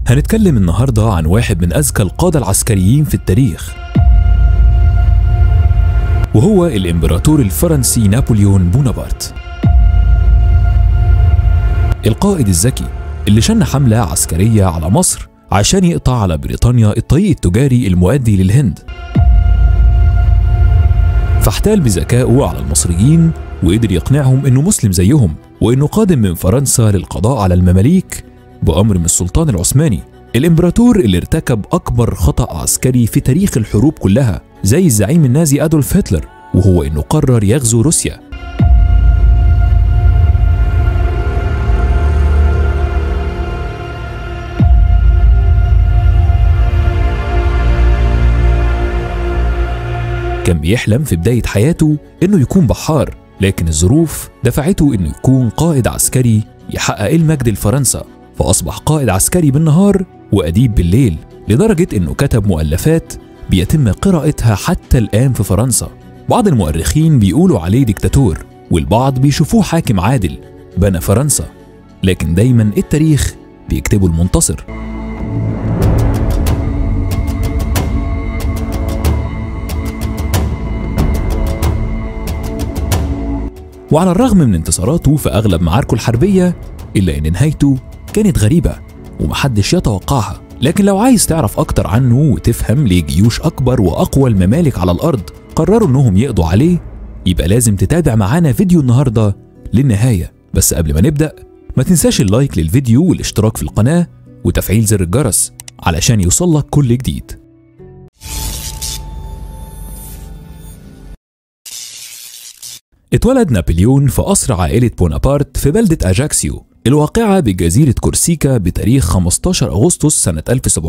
هنتكلم النهاردة عن واحد من أذكى القادة العسكريين في التاريخ وهو الإمبراطور الفرنسي نابليون بونابرت القائد الذكي اللي شن حملة عسكرية على مصر عشان يقطع على بريطانيا الطريق التجاري المؤدي للهند فاحتال بذكائه على المصريين وقدر يقنعهم انه مسلم زيهم وانه قادم من فرنسا للقضاء على المماليك بامر من السلطان العثماني الامبراطور اللي ارتكب اكبر خطا عسكري في تاريخ الحروب كلها زي الزعيم النازي ادولف هتلر وهو انه قرر يغزو روسيا كان بيحلم في بداية حياته إنه يكون بحار لكن الظروف دفعته إنه يكون قائد عسكري يحقق المجد لفرنسا فأصبح قائد عسكري بالنهار وأديب بالليل لدرجة إنه كتب مؤلفات بيتم قراءتها حتى الآن في فرنسا بعض المؤرخين بيقولوا عليه ديكتاتور والبعض بيشوفوه حاكم عادل بنى فرنسا لكن دايما التاريخ بيكتبه المنتصر وعلى الرغم من انتصاراته في أغلب معاركه الحربية إلا إن نهايته كانت غريبة ومحدش يتوقعها لكن لو عايز تعرف أكتر عنه وتفهم ليه جيوش أكبر وأقوى الممالك على الأرض قرروا إنهم يقضوا عليه يبقى لازم تتابع معانا فيديو النهاردة للنهاية بس قبل ما نبدأ ما تنساش اللايك للفيديو والاشتراك في القناة وتفعيل زر الجرس علشان يوصلك كل جديد اتولد نابليون في قصر عائلة بونابرت في بلدة أجاكسيو الواقعة بجزيرة كورسيكا بتاريخ 15 أغسطس سنة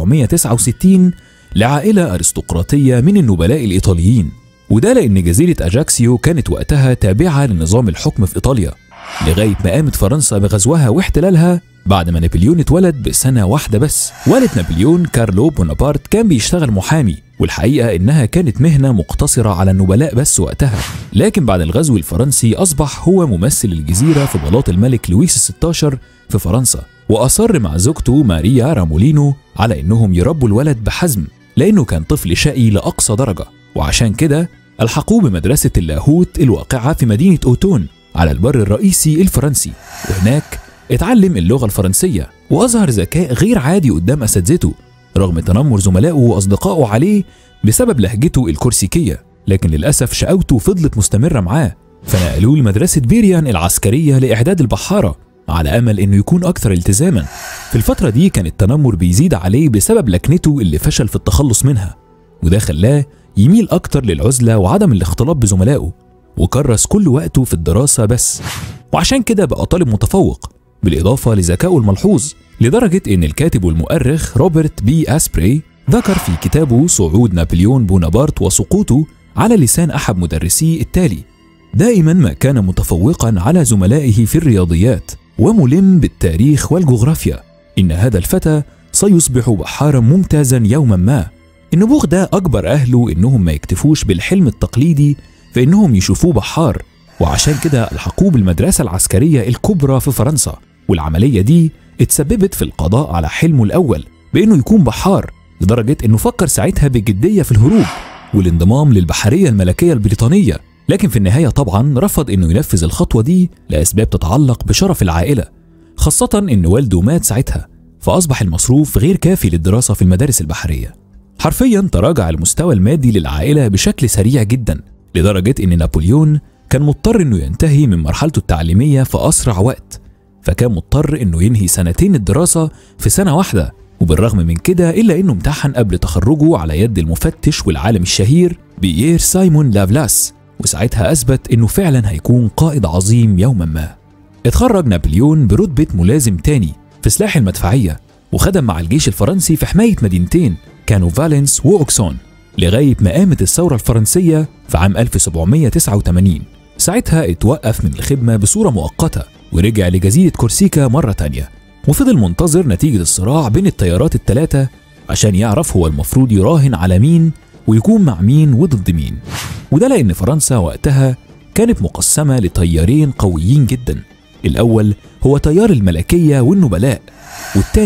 1769 لعائلة أرستقراطية من النبلاء الإيطاليين وده لأن جزيرة أجاكسيو كانت وقتها تابعة لنظام الحكم في إيطاليا لغاية ما قامت فرنسا بغزوها واحتلالها بعد ما نابليون اتولد بسنة واحدة بس والد نابليون كارلو بونابرت كان بيشتغل محامي والحقيقة إنها كانت مهنة مقتصرة على النبلاء بس وقتها لكن بعد الغزو الفرنسي أصبح هو ممثل الجزيرة في بلاط الملك لويس الستاشر في فرنسا وأصر مع زوجته ماريا رامولينو على إنهم يربوا الولد بحزم لأنه كان طفل شقي لأقصى درجة وعشان كده ألحقوه بمدرسة اللاهوت الواقعة في مدينة أوتون على البر الرئيسي الفرنسي وهناك اتعلم اللغة الفرنسية وأظهر ذكاء غير عادي قدام أساتذته رغم تنمر زملائه وأصدقائه عليه بسبب لهجته الكورسيكية لكن للأسف شقاوته فضلت مستمرة معاه فنقلوه لمدرسة بيريان العسكرية لإعداد البحارة على أمل إنه يكون أكثر التزاما في الفترة دي كان التنمر بيزيد عليه بسبب لكنته اللي فشل في التخلص منها وده خلاه يميل أكتر للعزلة وعدم الاختلاط بزملائه وكرس كل وقته في الدراسة بس وعشان كده بقى طالب متفوق بالإضافة لذكائه الملحوظ لدرجة إن الكاتب والمؤرخ روبرت بي أسبري ذكر في كتابه صعود نابليون بونابرت وسقوطه على لسان أحد مدرسيه التالي دائما ما كان متفوقا على زملائه في الرياضيات وملم بالتاريخ والجغرافيا إن هذا الفتى سيصبح بحارا ممتازا يوما ما النبوغ ده أجبر أهله إنهم ما يكتفوش بالحلم التقليدي فإنهم يشوفوه بحار وعشان كده ألحقوه بالمدرسة العسكرية الكبرى في فرنسا والعملية دي اتسببت في القضاء على حلمه الأول بإنه يكون بحار لدرجة إنه فكر ساعتها بجدية في الهروب والانضمام للبحرية الملكية البريطانية لكن في النهاية طبعا رفض إنه ينفذ الخطوة دي لأسباب تتعلق بشرف العائلة خاصة إن والده مات ساعتها فأصبح المصروف غير كافي للدراسة في المدارس البحرية حرفيا تراجع المستوى المادي للعائلة بشكل سريع جدا لدرجة إن نابليون كان مضطر إنه ينتهي من مرحلته التعليمية في أسرع وقت فكان مضطر إنه ينهي سنتين الدراسة في سنة واحدة وبالرغم من كده إلا إنه امتحن قبل تخرجه على يد المفتش والعالم الشهير بيير سايمون لافلاس وساعتها أثبت إنه فعلا هيكون قائد عظيم يوما ما اتخرج نابليون برتبة ملازم تاني في سلاح المدفعية وخدم مع الجيش الفرنسي في حماية مدينتين كانوا فالنس وأوكسون لغاية ما قامت الثورة الفرنسية في عام 1789 ساعتها اتوقف من الخدمة بصورة مؤقتة ورجع لجزيرة كورسيكا مرة تانية وفضل منتظر نتيجة الصراع بين التيارات الثلاثة عشان يعرف هو المفروض يراهن على مين ويكون مع مين وضد مين وده لأن فرنسا وقتها كانت مقسمة لتيارين قويين جدا الأول هو تيار الملكية والنبلاء والتاني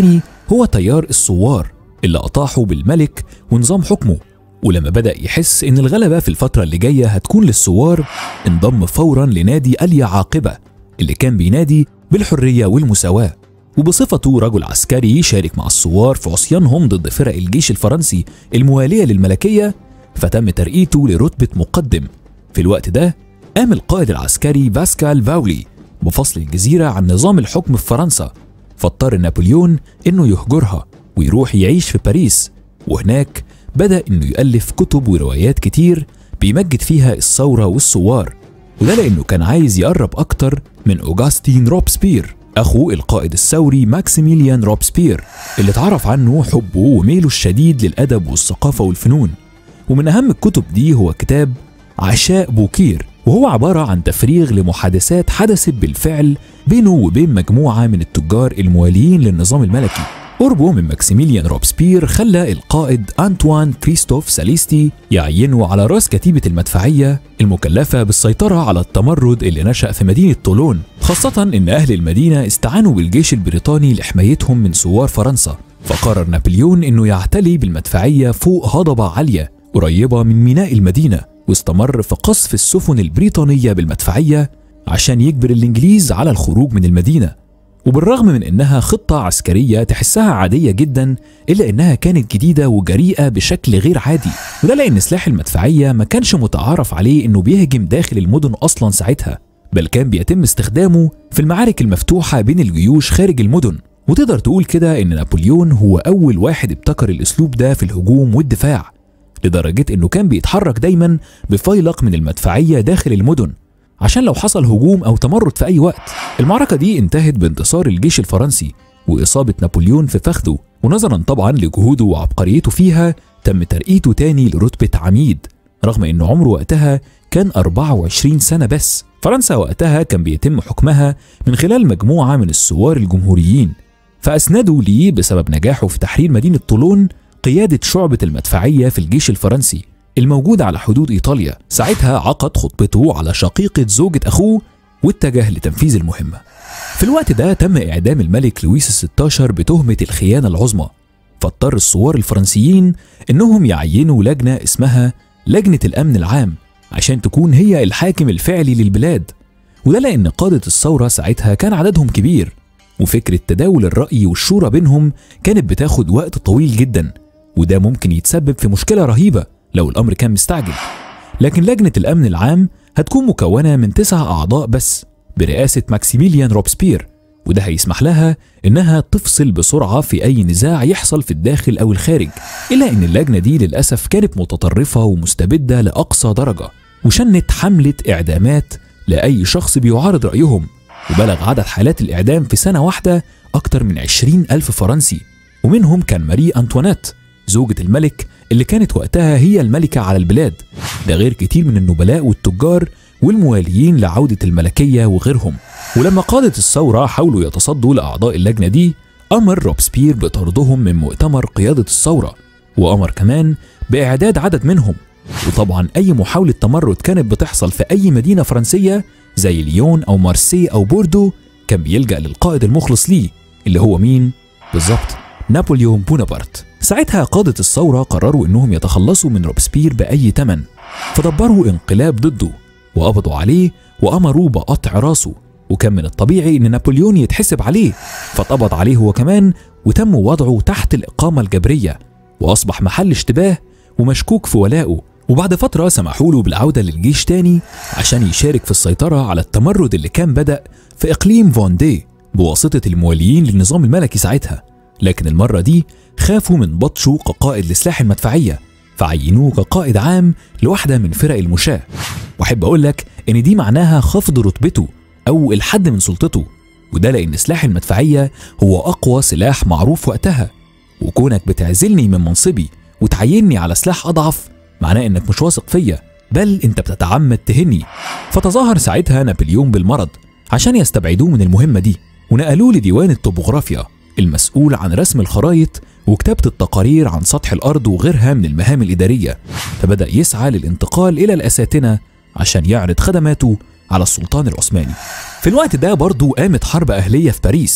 هو تيار الثوار اللي أطاحوا بالملك ونظام حكمه ولما بدأ يحس إن الغلبة في الفترة اللي جاية هتكون للثوار انضم فورا لنادي أليا عاقبة اللي كان بينادي بالحرية والمساواة وبصفته رجل عسكري شارك مع الثوار في عصيانهم ضد فرق الجيش الفرنسي الموالية للملكية فتم ترقيته لرتبة مقدم في الوقت ده قام القائد العسكري باسكال فاولي بفصل الجزيرة عن نظام الحكم في فرنسا فاضطر نابليون انه يهجرها ويروح يعيش في باريس وهناك بدأ انه يألف كتب وروايات كتير بيمجد فيها الثورة والثوار وده لأنه كان عايز يقرب أكتر من أوجاستين روبسبير أخو القائد الثوري ماكسيميليان روبسبير اللي اتعرف عنه حبه وميله الشديد للأدب والثقافة والفنون ومن أهم الكتب دي هو كتاب عشاء بوكير وهو عبارة عن تفريغ لمحادثات حدثت بالفعل بينه وبين مجموعة من التجار المواليين للنظام الملكي قربه من ماكسيميليان روبسبير خلى القائد أنطوان كريستوف ساليستي يعينه على رأس كتيبة المدفعية المكلفة بالسيطرة على التمرد اللي نشأ في مدينة طولون خاصة إن أهل المدينة استعانوا بالجيش البريطاني لحمايتهم من ثوار فرنسا فقرر نابليون إنه يعتلي بالمدفعية فوق هضبة عالية قريبة من ميناء المدينة واستمر في قصف السفن البريطانية بالمدفعية عشان يجبر الإنجليز على الخروج من المدينة وبالرغم من إنها خطة عسكرية تحسها عادية جدا إلا إنها كانت جديدة وجريئة بشكل غير عادي وده لأن سلاح المدفعية ما كانش متعارف عليه إنه بيهجم داخل المدن أصلا ساعتها بل كان بيتم استخدامه في المعارك المفتوحة بين الجيوش خارج المدن وتقدر تقول كده إن نابليون هو أول واحد ابتكر الأسلوب ده في الهجوم والدفاع لدرجة إنه كان بيتحرك دايما بفيلق من المدفعية داخل المدن عشان لو حصل هجوم أو تمرد في أي وقت المعركة دي انتهت بانتصار الجيش الفرنسي وإصابة نابليون في فخذه ونظرا طبعا لجهوده وعبقريته فيها تم ترقيته تاني لرتبة عميد رغم إن عمره وقتها كان 24 سنة بس فرنسا وقتها كان بيتم حكمها من خلال مجموعة من الثوار الجمهوريين فأسندوا ليه بسبب نجاحه في تحرير مدينة طولون قيادة شعبة المدفعية في الجيش الفرنسي الموجود على حدود إيطاليا ساعتها عقد خطبته على شقيقة زوجة أخوه واتجه لتنفيذ المهمة في الوقت ده تم إعدام الملك لويس الستاشر بتهمة الخيانة العظمى فاضطر الثوار الفرنسيين إنهم يعينوا لجنة اسمها لجنة الأمن العام عشان تكون هي الحاكم الفعلي للبلاد وده لأن قادة الثورة ساعتها كان عددهم كبير وفكرة تداول الرأي والشورى بينهم كانت بتاخد وقت طويل جدا وده ممكن يتسبب في مشكلة رهيبة لو الأمر كان مستعجل لكن لجنة الأمن العام هتكون مكونة من تسع أعضاء بس برئاسة ماكسيميليان روبسبير وده هيسمح لها إنها تفصل بسرعة في أي نزاع يحصل في الداخل أو الخارج إلا إن اللجنة دي للأسف كانت متطرفة ومستبدة لأقصى درجة وشنت حملة إعدامات لأي شخص بيعارض رأيهم وبلغ عدد حالات الإعدام في سنة واحدة أكتر من عشرين ألف فرنسي ومنهم كان ماري أنطوانيت زوجة الملك اللي كانت وقتها هي الملكة على البلاد ده غير كتير من النبلاء والتجار والمواليين لعودة الملكية وغيرهم ولما قادة الثورة حاولوا يتصدوا لأعضاء اللجنة دي أمر روبسبير بطردهم من مؤتمر قيادة الثورة وأمر كمان بإعداد عدد منهم وطبعا أي محاولة تمرد كانت بتحصل في أي مدينة فرنسية زي ليون أو مارسي أو بوردو كان بيلجأ للقائد المخلص ليه اللي هو مين؟ بالظبط نابليون بونابرت ساعتها قادة الثورة قرروا إنهم يتخلصوا من روبسبير بأي تمن فدبروا انقلاب ضده وقبضوا عليه وأمروا بقطع راسه وكان من الطبيعي إن نابليون يتحسب عليه فاتقبض عليه هو كمان وتم وضعه تحت الإقامة الجبرية وأصبح محل اشتباه ومشكوك في ولائه وبعد فترة سمحوا له بالعودة للجيش تاني عشان يشارك في السيطرة على التمرد اللي كان بدأ في إقليم فوندي بواسطة المواليين للنظام الملكي ساعتها لكن المرة دي خافوا من بطشه كقائد لسلاح المدفعية فعينوه كقائد عام لواحدة من فرق المشاة وأحب أقول لك إن دي معناها خفض رتبته أو الحد من سلطته وده لأن سلاح المدفعية هو أقوى سلاح معروف وقتها وكونك بتعزلني من منصبي وتعيني على سلاح أضعف معناه إنك مش واثق فيا بل أنت بتتعمد تهني فتظاهر ساعتها نابليون بالمرض عشان يستبعدوه من المهمة دي ونقلوه لديوان الطبوغرافيا المسؤول عن رسم الخرائط وكتابة التقارير عن سطح الأرض وغيرها من المهام الإدارية فبدأ يسعى للانتقال إلى الأساتنة عشان يعرض خدماته على السلطان العثماني في الوقت ده برضه قامت حرب أهلية في باريس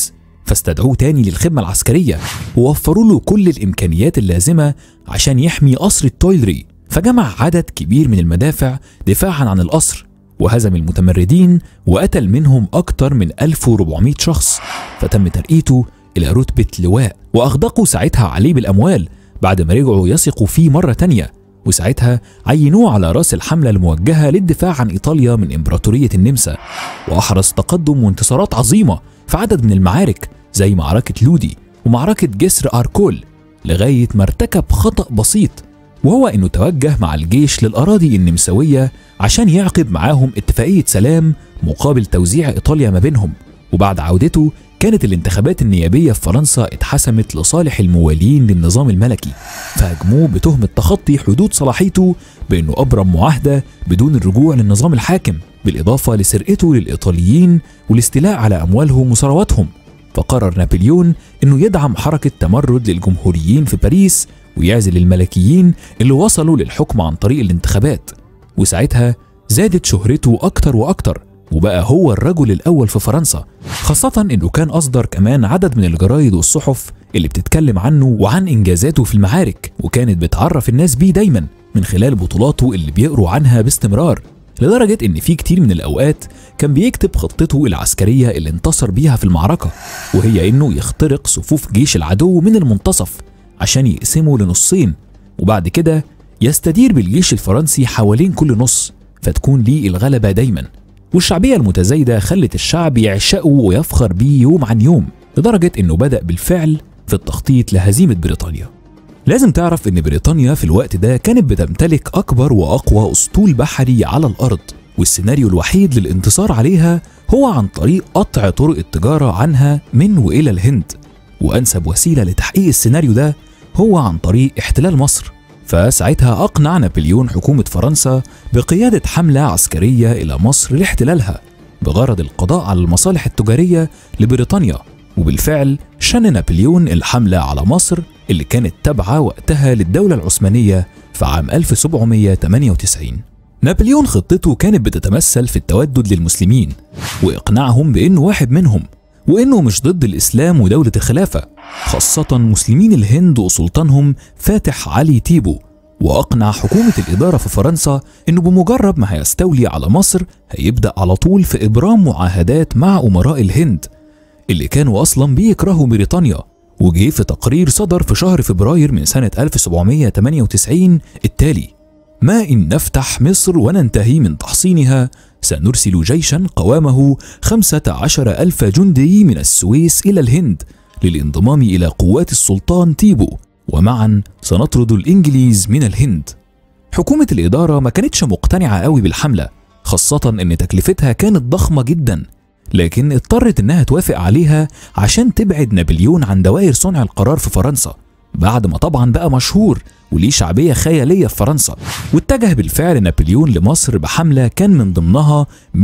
فاستدعوه تاني للخدمة العسكرية ووفروا له كل الإمكانيات اللازمة عشان يحمي قصر التويلري فجمع عدد كبير من المدافع دفاعا عن القصر وهزم المتمردين وقتل منهم أكتر من 1400 شخص فتم ترقيته إلى رتبة لواء وأغدقوا ساعتها عليه بالأموال بعد ما رجعوا يثقوا فيه مرة تانية وساعتها عينوه على رأس الحملة الموجهة للدفاع عن إيطاليا من إمبراطورية النمسا وأحرز تقدم وانتصارات عظيمة في عدد من المعارك زي معركة لودي ومعركة جسر أركول لغاية ما ارتكب خطأ بسيط وهو إنه توجه مع الجيش للأراضي النمساوية عشان يعقد معاهم اتفاقية سلام مقابل توزيع إيطاليا ما بينهم وبعد عودته كانت الانتخابات النيابية في فرنسا اتحسمت لصالح الموالين للنظام الملكي فهاجموه بتهمة تخطي حدود صلاحيته بأنه أبرم معاهدة بدون الرجوع للنظام الحاكم بالإضافة لسرقته للإيطاليين والاستيلاء على أموالهم وثرواتهم فقرر نابليون أنه يدعم حركة تمرد للجمهوريين في باريس ويعزل الملكيين اللي وصلوا للحكم عن طريق الانتخابات وساعتها زادت شهرته أكتر وأكتر وبقى هو الرجل الأول في فرنسا خاصة إنه كان أصدر كمان عدد من الجرايد والصحف اللي بتتكلم عنه وعن إنجازاته في المعارك وكانت بتعرف الناس بيه دايما من خلال بطولاته اللي بيقروا عنها باستمرار لدرجة إن في كتير من الأوقات كان بيكتب خطته العسكرية اللي انتصر بيها في المعركة وهي إنه يخترق صفوف جيش العدو من المنتصف عشان يقسمه لنصين وبعد كده يستدير بالجيش الفرنسي حوالين كل نص فتكون ليه الغلبة دايما والشعبية المتزايدة خلت الشعب يعشقه ويفخر بيه يوم عن يوم لدرجة إنه بدأ بالفعل في التخطيط لهزيمة بريطانيا لازم تعرف إن بريطانيا في الوقت ده كانت بتمتلك أكبر وأقوى أسطول بحري على الأرض والسيناريو الوحيد للانتصار عليها هو عن طريق قطع طرق التجارة عنها من وإلى الهند وأنسب وسيلة لتحقيق السيناريو ده هو عن طريق احتلال مصر فساعتها أقنع نابليون حكومة فرنسا بقيادة حملة عسكرية إلى مصر لاحتلالها بغرض القضاء على المصالح التجارية لبريطانيا وبالفعل شن نابليون الحملة على مصر اللي كانت تابعة وقتها للدولة العثمانية في عام 1798 نابليون خطته كانت بتتمثل في التودد للمسلمين وإقناعهم بأنه واحد منهم وإنه مش ضد الإسلام ودولة الخلافة خاصة مسلمين الهند وسلطانهم فاتح علي تيبو وأقنع حكومة الإدارة في فرنسا إنه بمجرد ما هيستولي على مصر هيبدأ على طول في إبرام معاهدات مع أمراء الهند اللي كانوا أصلا بيكرهوا بريطانيا وجه في تقرير صدر في شهر فبراير من سنة 1798 التالي ما إن نفتح مصر وننتهي من تحصينها سنرسل جيشا قوامه خمسة عشر ألف جندي من السويس إلى الهند للانضمام إلى قوات السلطان تيبو ومعا سنطرد الإنجليز من الهند حكومة الإدارة ما كانتش مقتنعة قوي بالحملة خاصة إن تكلفتها كانت ضخمة جدا لكن اضطرت إنها توافق عليها عشان تبعد نابليون عن دوائر صنع القرار في فرنسا بعد ما طبعا بقى مشهور وليه شعبية خيالية في فرنسا واتجه بالفعل نابليون لمصر بحملة كان من ضمنها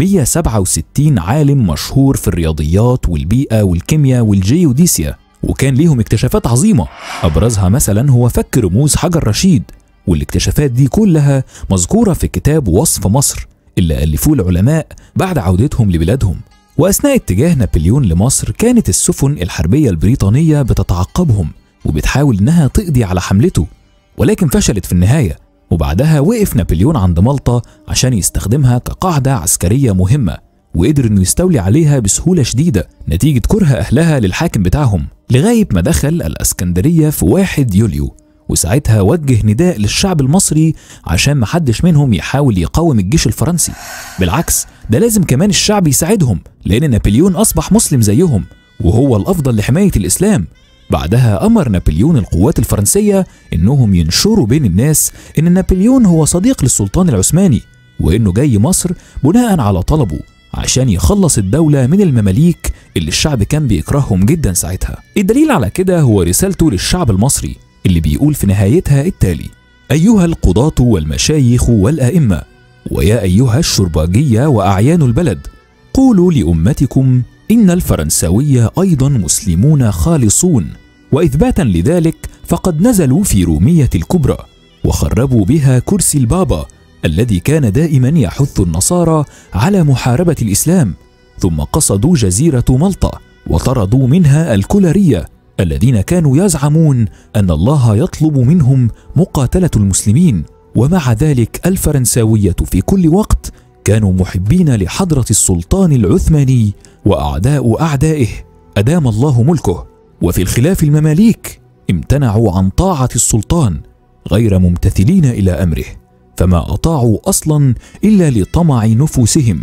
167 عالم مشهور في الرياضيات والبيئة والكيمياء والجيوديسيا وكان ليهم اكتشافات عظيمة أبرزها مثلا هو فك رموز حجر رشيد والاكتشافات دي كلها مذكورة في كتاب وصف مصر اللي ألفوه العلماء بعد عودتهم لبلادهم وأثناء اتجاه نابليون لمصر كانت السفن الحربية البريطانية بتتعقبهم وبتحاول إنها تقضي على حملته ولكن فشلت في النهاية وبعدها وقف نابليون عند مالطا عشان يستخدمها كقاعدة عسكرية مهمة وقدر انه يستولي عليها بسهولة شديدة نتيجة كره أهلها للحاكم بتاعهم لغاية ما دخل الأسكندرية في واحد يوليو وساعتها وجه نداء للشعب المصري عشان محدش منهم يحاول يقاوم الجيش الفرنسي بالعكس ده لازم كمان الشعب يساعدهم لأن نابليون أصبح مسلم زيهم وهو الأفضل لحماية الإسلام بعدها أمر نابليون القوات الفرنسية إنهم ينشروا بين الناس إن نابليون هو صديق للسلطان العثماني وإنه جاي مصر بناء على طلبه عشان يخلص الدولة من المماليك اللي الشعب كان بيكرههم جدا ساعتها الدليل على كده هو رسالته للشعب المصري اللي بيقول في نهايتها التالي أيها القضاة والمشايخ والأئمة ويا أيها الشرباجية وأعيان البلد قولوا لأمتكم إن الفرنساوية أيضا مسلمون خالصون وإثباتا لذلك فقد نزلوا في رومية الكبرى وخربوا بها كرسي البابا الذي كان دائما يحث النصارى على محاربة الإسلام ثم قصدوا جزيرة مالطا وطردوا منها الكولارية الذين كانوا يزعمون أن الله يطلب منهم مقاتلة المسلمين ومع ذلك الفرنساوية في كل وقت كانوا محبين لحضرة السلطان العثماني وأعداء أعدائه أدام الله ملكه وفي الخلاف المماليك امتنعوا عن طاعة السلطان غير ممتثلين إلى أمره فما أطاعوا أصلا إلا لطمع نفوسهم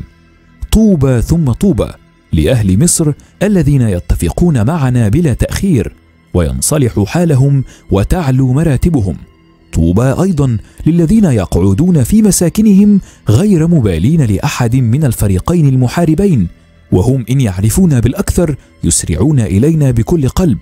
طوبى ثم طوبى لأهل مصر الذين يتفقون معنا بلا تأخير وينصلح حالهم وتعلو مراتبهم طوبى ايضا للذين يقعدون في مساكنهم غير مبالين لاحد من الفريقين المحاربين وهم ان يعرفون بالاكثر يسرعون الينا بكل قلب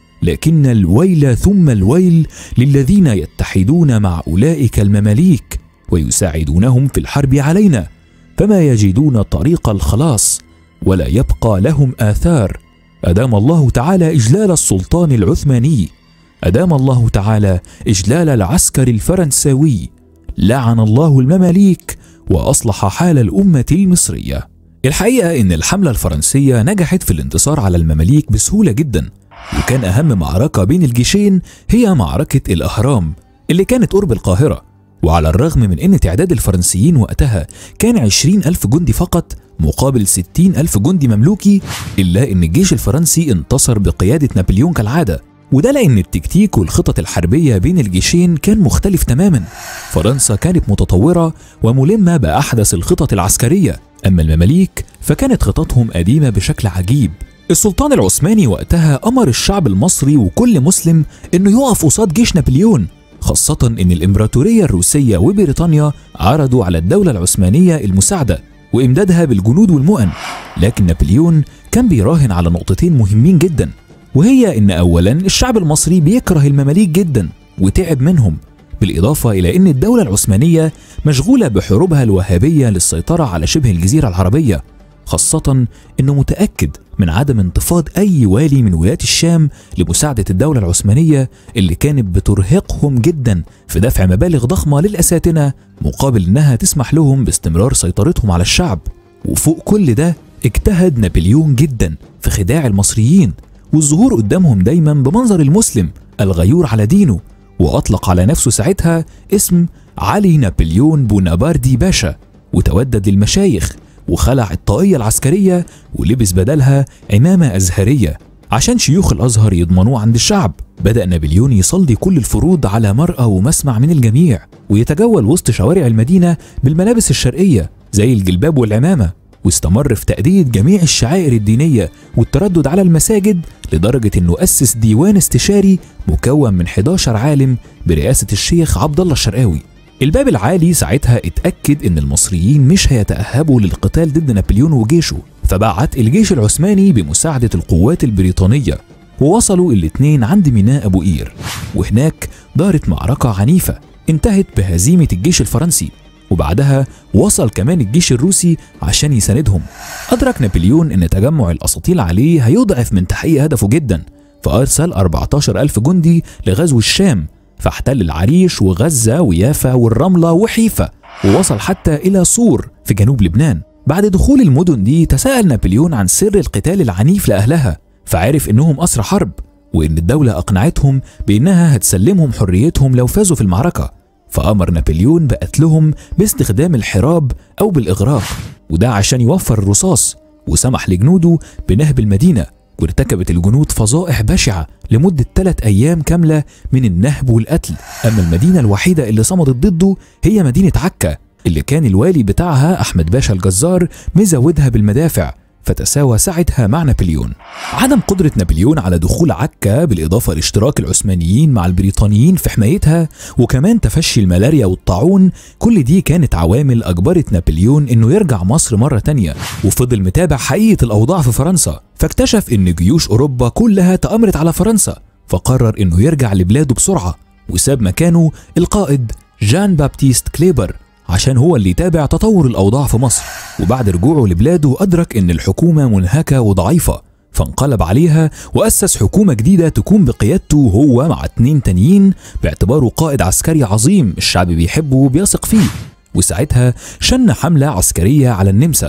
لكن الويل ثم الويل للذين يتحدون مع اولئك المماليك ويساعدونهم في الحرب علينا فما يجدون طريق الخلاص ولا يبقى لهم اثار ادام الله تعالى اجلال السلطان العثماني ادام الله تعالى اجلال العسكر الفرنساوي لعن الله المماليك واصلح حال الامه المصريه الحقيقه ان الحمله الفرنسيه نجحت في الانتصار على المماليك بسهوله جدا وكان اهم معركه بين الجيشين هي معركه الاهرام اللي كانت قرب القاهره وعلى الرغم من ان تعداد الفرنسيين وقتها كان عشرين ألف جندي فقط مقابل ستين ألف جندي مملوكي إلا أن الجيش الفرنسي انتصر بقيادة نابليون كالعادة وده لأن التكتيك والخطط الحربية بين الجيشين كان مختلف تماما فرنسا كانت متطورة وملمة بأحدث الخطط العسكرية أما المماليك فكانت خططهم قديمة بشكل عجيب السلطان العثماني وقتها أمر الشعب المصري وكل مسلم إنه يقف قصاد جيش نابليون خاصة إن الإمبراطورية الروسية وبريطانيا عرضوا على الدولة العثمانية المساعدة وإمدادها بالجنود والمؤن لكن نابليون كان بيراهن على نقطتين مهمين جدا وهي إن أولا الشعب المصري بيكره المماليك جدا وتعب منهم بالإضافة إلى أن الدولة العثمانية مشغولة بحروبها الوهابية للسيطرة على شبه الجزيرة العربية خاصة أنه متأكد من عدم انتفاض أي والي من ولايات الشام لمساعدة الدولة العثمانية اللي كانت بترهقهم جدا في دفع مبالغ ضخمة للأساتنة مقابل أنها تسمح لهم باستمرار سيطرتهم على الشعب وفوق كل ده اجتهد نابليون جدا في خداع المصريين والظهور قدامهم دايما بمنظر المسلم الغيور على دينه وأطلق على نفسه ساعتها اسم علي نابليون بوناباردي باشا وتودد للمشايخ وخلع الطاقية العسكرية ولبس بدلها عمامة أزهرية عشان شيوخ الأزهر يضمنوه عند الشعب بدأ نابليون يصلي كل الفروض على مرأى ومسمع من الجميع ويتجول وسط شوارع المدينة بالملابس الشرقية زي الجلباب والعمامة واستمر في تأدية جميع الشعائر الدينية والتردد على المساجد لدرجة انه أسس ديوان استشاري مكون من 11 عالم برئاسة الشيخ عبد الله الشرقاوي الباب العالي ساعتها اتأكد ان المصريين مش هيتأهبوا للقتال ضد نابليون وجيشه فبعت الجيش العثماني بمساعدة القوات البريطانية ووصلوا الاتنين عند ميناء أبو قير وهناك دارت معركة عنيفة انتهت بهزيمة الجيش الفرنسي وبعدها وصل كمان الجيش الروسي عشان يساندهم أدرك نابليون أن تجمع الأساطيل عليه هيضعف من تحقيق هدفه جدا فأرسل 14 ألف جندي لغزو الشام فاحتل العريش وغزة ويافا والرملة وحيفا ووصل حتى إلى صور في جنوب لبنان بعد دخول المدن دي تساءل نابليون عن سر القتال العنيف لأهلها فعرف إنهم أسرى حرب وإن الدولة أقنعتهم بإنها هتسلمهم حريتهم لو فازوا في المعركة فأمر نابليون بقتلهم باستخدام الحراب أو بالإغراق وده عشان يوفر الرصاص وسمح لجنوده بنهب المدينة وارتكبت الجنود فظائع بشعة لمدة ثلاث أيام كاملة من النهب والقتل أما المدينة الوحيدة اللي صمدت ضده هي مدينة عكا اللي كان الوالي بتاعها أحمد باشا الجزار مزودها بالمدافع فتساوى ساعتها مع نابليون عدم قدرة نابليون على دخول عكا بالإضافة لاشتراك العثمانيين مع البريطانيين في حمايتها وكمان تفشي الملاريا والطاعون كل دي كانت عوامل أجبرت نابليون إنه يرجع مصر مرة تانية وفضل متابع حقيقة الأوضاع في فرنسا فاكتشف إن جيوش أوروبا كلها تأمرت على فرنسا فقرر إنه يرجع لبلاده بسرعة وساب مكانه القائد جان بابتيست كليبر عشان هو اللي يتابع تطور الأوضاع في مصر وبعد رجوعه لبلاده أدرك إن الحكومة منهكة وضعيفة فانقلب عليها وأسس حكومة جديدة تكون بقيادته هو مع اتنين تانيين باعتباره قائد عسكري عظيم الشعب بيحبه وبيثق فيه وساعتها شن حملة عسكرية على النمسا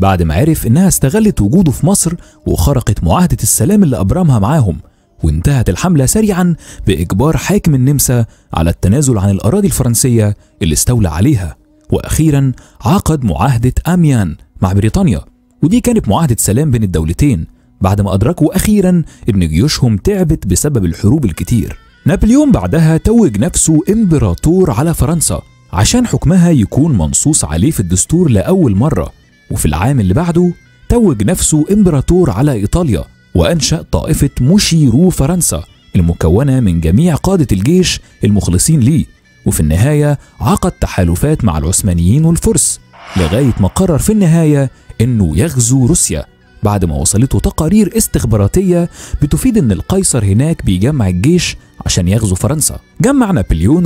بعد ما عرف إنها استغلت وجوده في مصر وخرقت معاهدة السلام اللي أبرمها معاهم وانتهت الحملة سريعا بإجبار حاكم النمسا على التنازل عن الأراضي الفرنسية اللي استولى عليها وأخيرا عقد معاهدة أميان مع بريطانيا ودي كانت معاهدة سلام بين الدولتين بعد ما أدركوا أخيرا إن جيوشهم تعبت بسبب الحروب الكتير نابليون بعدها توج نفسه إمبراطور على فرنسا عشان حكمها يكون منصوص عليه في الدستور لأول مرة وفي العام اللي بعده توج نفسه إمبراطور على إيطاليا وأنشأ طائفة مشيرو فرنسا المكونة من جميع قادة الجيش المخلصين ليه وفي النهاية عقد تحالفات مع العثمانيين والفرس لغاية ما قرر في النهاية إنه يغزو روسيا بعد ما وصلته تقارير استخباراتية بتفيد إن القيصر هناك بيجمع الجيش عشان يغزو فرنسا جمع نابليون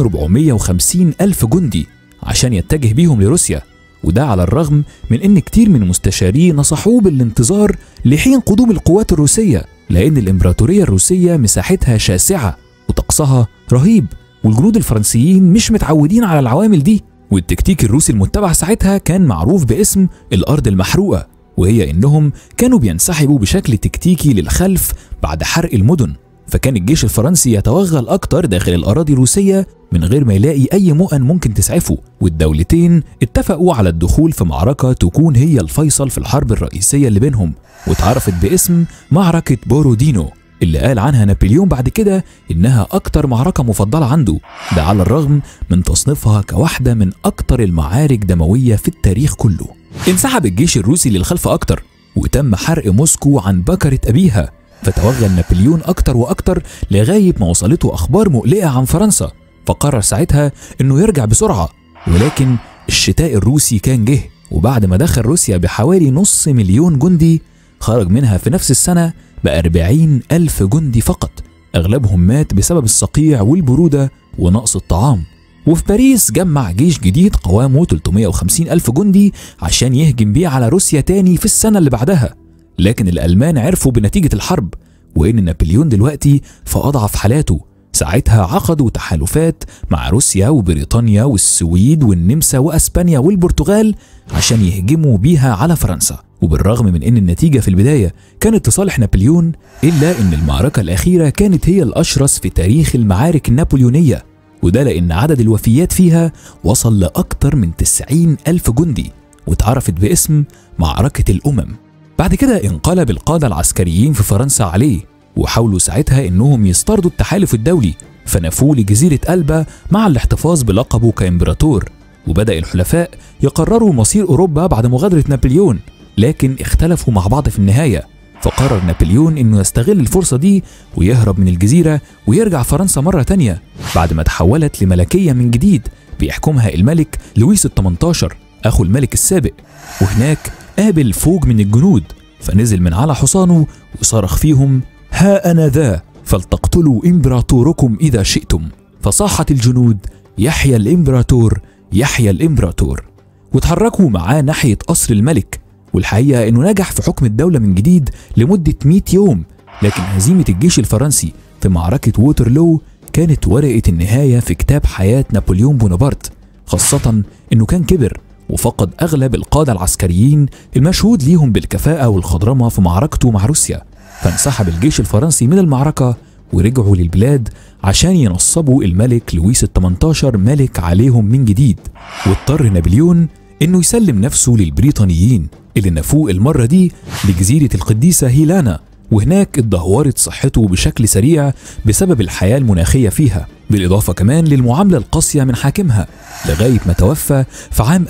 450 ألف جندي عشان يتجه بيهم لروسيا وده على الرغم من ان كتير من مستشاريه نصحوه بالانتظار لحين قدوم القوات الروسيه لان الامبراطوريه الروسيه مساحتها شاسعه وطقسها رهيب والجنود الفرنسيين مش متعودين على العوامل دي والتكتيك الروسي المتبع ساعتها كان معروف باسم الارض المحروقه وهي انهم كانوا بينسحبوا بشكل تكتيكي للخلف بعد حرق المدن فكان الجيش الفرنسي يتوغل أكتر داخل الأراضي الروسية من غير ما يلاقي أي مؤن ممكن تسعفه والدولتين اتفقوا على الدخول في معركة تكون هي الفيصل في الحرب الرئيسية اللي بينهم واتعرفت باسم معركة بورودينو اللي قال عنها نابليون بعد كده إنها أكتر معركة مفضلة عنده ده على الرغم من تصنيفها كواحدة من أكتر المعارك دموية في التاريخ كله انسحب الجيش الروسي للخلف أكتر وتم حرق موسكو عن بكرة أبيها فتوغل نابليون أكتر وأكتر لغاية ما وصلته أخبار مقلقة عن فرنسا فقرر ساعتها إنه يرجع بسرعة ولكن الشتاء الروسي كان جه وبعد ما دخل روسيا بحوالي نص مليون جندي خرج منها في نفس السنة بأربعين ألف جندي فقط أغلبهم مات بسبب الصقيع والبرودة ونقص الطعام وفي باريس جمع جيش جديد قوامه 350 ألف جندي عشان يهجم بيه على روسيا تاني في السنة اللي بعدها لكن الألمان عرفوا بنتيجة الحرب وإن نابليون دلوقتي في أضعف حالاته ساعتها عقدوا تحالفات مع روسيا وبريطانيا والسويد والنمسا وأسبانيا والبرتغال عشان يهجموا بيها على فرنسا وبالرغم من ان النتيجة في البداية كانت لصالح نابليون إلا ان المعركة الأخيرة كانت هي الأشرس في تاريخ المعارك النابليونية وده لأن عدد الوفيات فيها وصل لأكثر من 90 ألف جندي واتعرفت باسم معركة الأمم بعد كده انقلب القادة العسكريين في فرنسا عليه وحاولوا ساعتها انهم يسترضوا التحالف الدولي فنفوه لجزيرة ألبا مع الاحتفاظ بلقبه كإمبراطور وبدأ الحلفاء يقرروا مصير أوروبا بعد مغادرة نابليون لكن اختلفوا مع بعض في النهاية فقرر نابليون انه يستغل الفرصة دي ويهرب من الجزيرة ويرجع فرنسا مرة تانية بعد ما تحولت لملكية من جديد بيحكمها الملك لويس ال 18 أخو الملك السابق وهناك قابل فوج من الجنود فنزل من على حصانه وصرخ فيهم ها أنا ذا فلتقتلوا إمبراطوركم إذا شئتم فصاحت الجنود يحيى الإمبراطور يحيى الإمبراطور وتحركوا معاه ناحية قصر الملك والحقيقة إنه نجح في حكم الدولة من جديد لمدة 100 يوم لكن هزيمة الجيش الفرنسي في معركة ووترلو كانت ورقة النهاية في كتاب حياة نابليون بونابرت خاصة إنه كان كبر وفقد أغلب القادة العسكريين المشهود ليهم بالكفاءة والخضرمة في معركته مع روسيا فانسحب الجيش الفرنسي من المعركة ورجعوا للبلاد عشان ينصبوا الملك لويس ال 18 ملك عليهم من جديد واضطر نابليون انه يسلم نفسه للبريطانيين اللي نفوه المرة دي لجزيرة القديسة هيلانا وهناك اتدهورت صحته بشكل سريع بسبب الحياة المناخية فيها بالإضافة كمان للمعاملة القاسية من حاكمها لغاية ما توفى في عام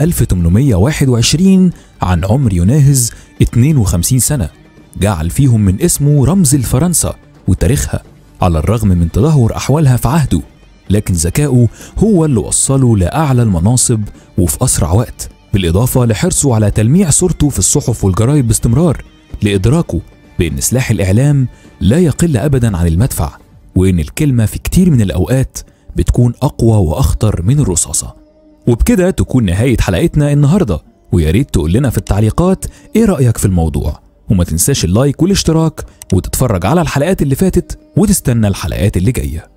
1821 عن عمر يناهز 52 سنة جعل فيهم من اسمه رمز لفرنسا وتاريخها على الرغم من تدهور أحوالها في عهده لكن ذكائه هو اللي وصله لأعلى المناصب وفي أسرع وقت بالإضافة لحرصه على تلميع صورته في الصحف والجرايد باستمرار لإدراكه بأن سلاح الإعلام لا يقل أبدا عن المدفع وإن الكلمة في كتير من الأوقات بتكون أقوى وأخطر من الرصاصة وبكده تكون نهاية حلقتنا النهاردة ويا ريت تقول لنا في التعليقات إيه رأيك في الموضوع وما تنساش اللايك والاشتراك وتتفرج على الحلقات اللي فاتت وتستنى الحلقات اللي جايه